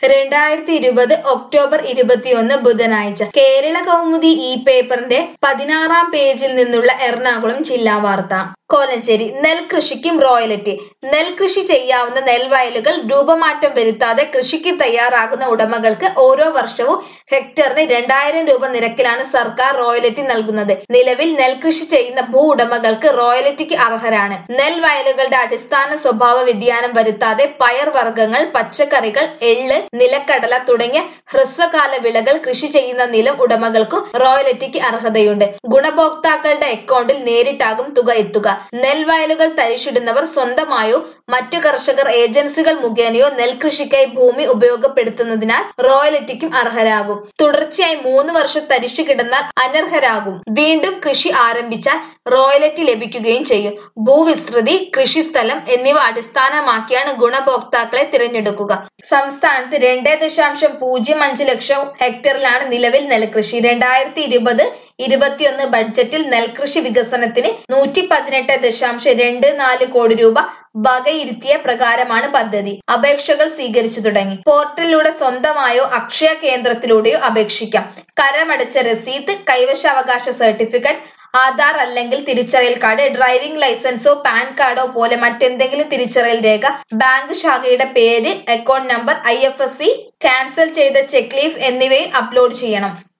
രണ്ടായിരത്തി ഇരുപത് ഒക്ടോബർ ഇരുപത്തിയൊന്ന് ബുധനാഴ്ച കേരള കൗമുദി ഈ പേപ്പറിന്റെ പതിനാറാം പേജിൽ നിന്നുള്ള എറണാകുളം ജില്ലാ വാർത്ത കോലഞ്ചേരി നെൽകൃഷിക്കും റോയൽറ്റി നെൽകൃഷി ചെയ്യാവുന്ന നെൽവയലുകൾ രൂപമാറ്റം വരുത്താതെ കൃഷിക്ക് തയ്യാറാകുന്ന ഉടമകൾക്ക് ഓരോ വർഷവും ഹെക്ടറിന് രണ്ടായിരം രൂപ നിരക്കിലാണ് സർക്കാർ റോയൽറ്റി നൽകുന്നത് നിലവിൽ നെൽകൃഷി ചെയ്യുന്ന ഭൂ ഉടമകൾക്ക് റോയൽറ്റിക്ക് അർഹരാണ് നെൽവയലുകളുടെ അടിസ്ഥാന സ്വഭാവ വ്യതിയാനം വരുത്താതെ പയർ വർഗ്ഗങ്ങൾ പച്ചക്കറികൾ എള്ള് നിലക്കടല തുടങ്ങിയ ഹ്രസ്വകാല വിളകൾ കൃഷി ചെയ്യുന്ന നിലം ഉടമകൾക്കും റോയൽറ്റിക്ക് അർഹതയുണ്ട് ഗുണഭോക്താക്കളുടെ അക്കൗണ്ടിൽ നേരിട്ടാകും തുക എത്തുക നെൽവയലുകൾ തരിശിടുന്നവർ സ്വന്തമായോ മറ്റു കർഷകർ ഏജൻസികൾ മുഖേനയോ നെൽകൃഷിക്കായി ഭൂമി ഉപയോഗപ്പെടുത്തുന്നതിനാൽ റോയൽറ്റിക്കും അർഹരാകും തുടർച്ചയായി മൂന്ന് വർഷം തരിശു കിടന്നാൽ അനർഹരാകും വീണ്ടും കൃഷി ആരംഭിച്ചാൽ റോയൽറ്റി ലഭിക്കുകയും ചെയ്യും ഭൂവിസ്തൃതി കൃഷിസ്ഥലം എന്നിവ അടിസ്ഥാനമാക്കിയാണ് ഗുണഭോക്താക്കളെ തിരഞ്ഞെടുക്കുക സംസ്ഥാനത്ത് രണ്ടേ ദശാംശം പൂജ്യം അഞ്ച് ലക്ഷം ഹെക്ടറിലാണ് നിലവിൽ നെൽകൃഷി രണ്ടായിരത്തി ഇരുപത് ഇരുപത്തിയൊന്ന് ബഡ്ജറ്റിൽ നെൽകൃഷി വികസനത്തിന് നൂറ്റി പതിനെട്ട് ദശാംശം രണ്ട് നാല് കോടി രൂപ വകയിരുത്തിയ പ്രകാരമാണ് പദ്ധതി അപേക്ഷകൾ സ്വീകരിച്ചു തുടങ്ങി പോർട്ടലിലൂടെ സ്വന്തമായോ അക്ഷയ കേന്ദ്രത്തിലൂടെയോ അപേക്ഷിക്കാം കരമടച്ച രസീത് കൈവശാവകാശ സർട്ടിഫിക്കറ്റ് ആധാർ അല്ലെങ്കിൽ തിരിച്ചറിയൽ കാർഡ് ഡ്രൈവിംഗ് ലൈസൻസോ പാൻ കാർഡോ പോലെ മറ്റെന്തെങ്കിലും തിരിച്ചറിയൽ രേഖ ബാങ്ക് ശാഖയുടെ പേര് account number I F S C cancel ചെയ്ത ചെക്ക് ലീഫ് എന്നിവയും അപ്ലോഡ് ചെയ്യണം